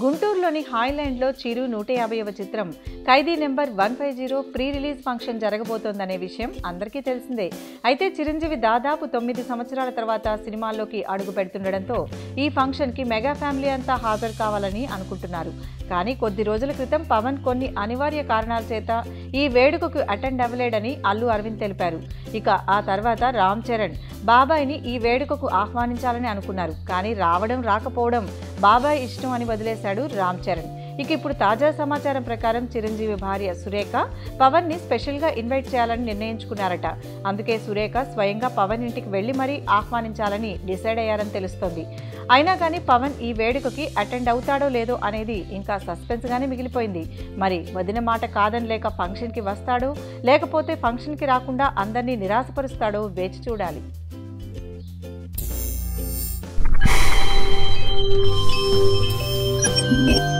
గుంటూరులోని హాయ్లాండ్లో చిరు నూట యాభైవ చిత్రం Khaidi number one five zero pre release function జరగబోతోందనే విషయం అందరికీ తెలిసిందే అయితే చిరంజీవి దాదాపు తొమ్మిది సంవత్సరాల తర్వాత సినిమాల్లోకి అడుగు పెడుతుండడంతో ఈ ఫంక్షన్కి మెగా ఫ్యామిలీ అంతా హాజరు కావాలని అనుకుంటున్నారు కానీ కొద్ది రోజుల క్రితం పవన్ కొన్ని అనివార్య కారణాల చేత ఈ వేడుకకు అటెండ్ అవ్వలేడని అల్లు అరవింద్ తెలిపారు ఇక ఆ తర్వాత రామ్ చరణ్ బాబాయ్ని ఈ వేడుకకు ఆహ్వానించాలని అనుకున్నారు కానీ రావడం రాకపోవడం బాబాయ్ ఇష్టం అని వదిలేశాడు రామ్ చరణ్ ఇక ఇప్పుడు తాజా సమాచారం ప్రకారం చిరంజీవి భార్య సురేఖ పవన్ ని స్పెషల్ గా ఇన్వైట్ చేయాలని నిర్ణయించుకున్నారట అందుకే సురేఖ స్వయంగా పవన్ ఇంటికి వెళ్లి మరీ ఆహ్వానించాలని డిసైడ్ అయ్యారని తెలుస్తోంది అయినా కానీ పవన్ ఈ వేడుకకి అటెండ్ అవుతాడో లేదో అనేది ఇంకా సస్పెన్స్ గానే మిగిలిపోయింది మరి వదిన మాట కాదని లేక ఫంక్షన్ కి వస్తాడో లేకపోతే ఫంక్షన్ కి రాకుండా అందరినీ నిరాశపరుస్తాడో వేచి చూడాలి Yeah.